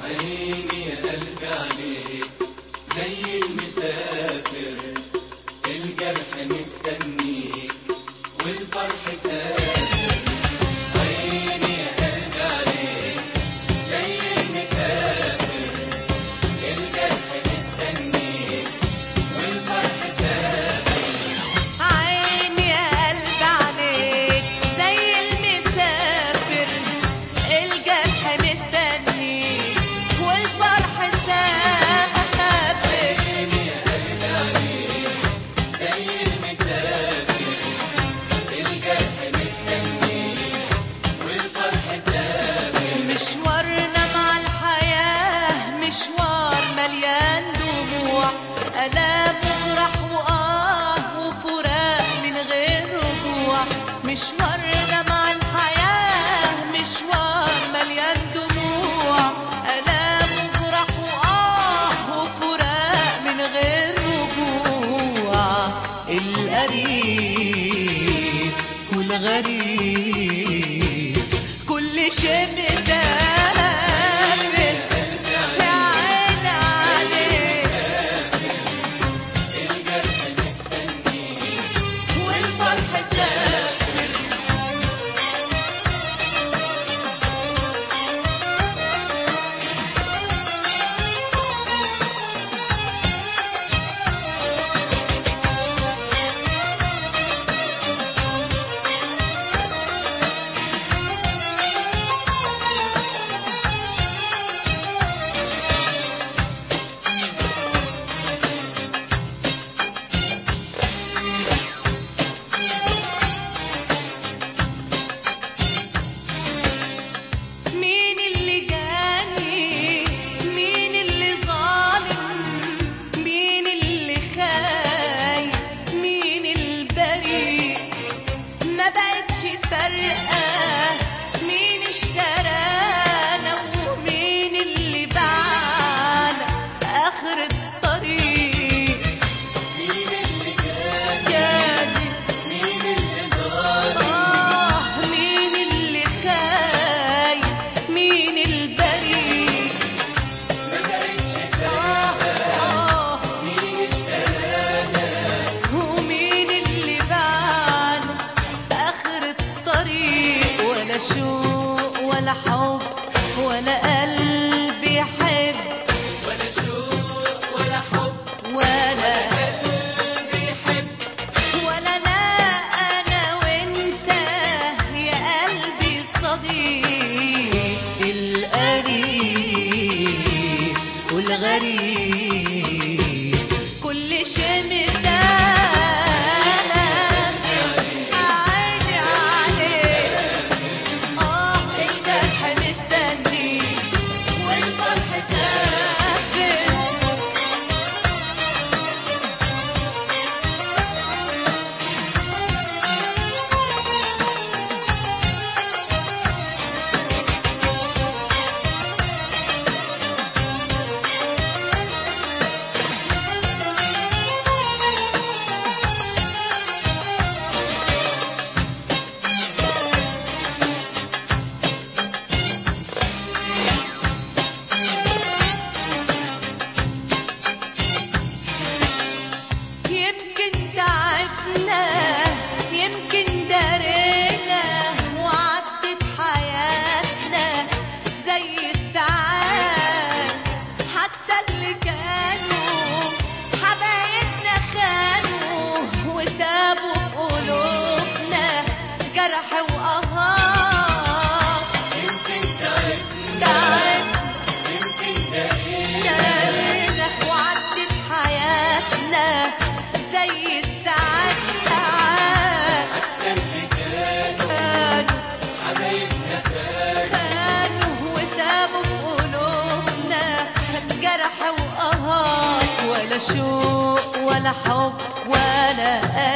عيني يا قلبي عليك زي المسافر الجرح مستنيك والفرح سافر عيني يا قلبي عليك زي المسافر الجرح مستنيك والفرح سافر عيني يا قلب عليك زي المسافر الجرح مستنيك والفرح سافر عيني يا قلبي عليك زي المسافر الجرح مستنيك والفرح سافر مشوارنا مع الحياة مشوار مليان دموع ألام وفرح وآه وفراق من غير رجوع مشوارنا مع الحياة مشوار مليان دموع ألام وفرح وآه وفراق من غير رجوع القريب والغريب كل شيء مسافر يا عين عليك الجرح مستنيك والفرح سافر مين اللي جاني مين اللي ظالم مين اللي خايف مين البريء ما بقتش فارقة مين اشترانا ومين اللي باعنا آخر الطريق مين اللي جاي جاني مين اللي ظالم آه مين اللي خايف مين البريء ما بقتش آه آه مين اشترانا ومين اللي باعنا آخر الطريق ولا شوق ولا حب ولا قلب يحب ولا شوق ولا حب ولا قلب يحب ولا لا أنا وأنت يا قلبي الصديق القريب والغريب كل شيء مسافر عيني عليك آه الجرح مستني والفرح سافر يمكن تعبنا يمكن دارينا وعدت حياتنا زي الساعات حتى اللي كانوا حبايبنا خانوا وسابوا في قلوبنا جرح وقهار يمكن تعبنا تعبنا يمكن دقيقة دارينا وعدت حياتنا زي الساعات ساعات حتى اللي كانوا خانوا حبايبنا كانوا خانوا وسابوا في قلوبنا جرح وقهار ولا شوق ولا حب ولا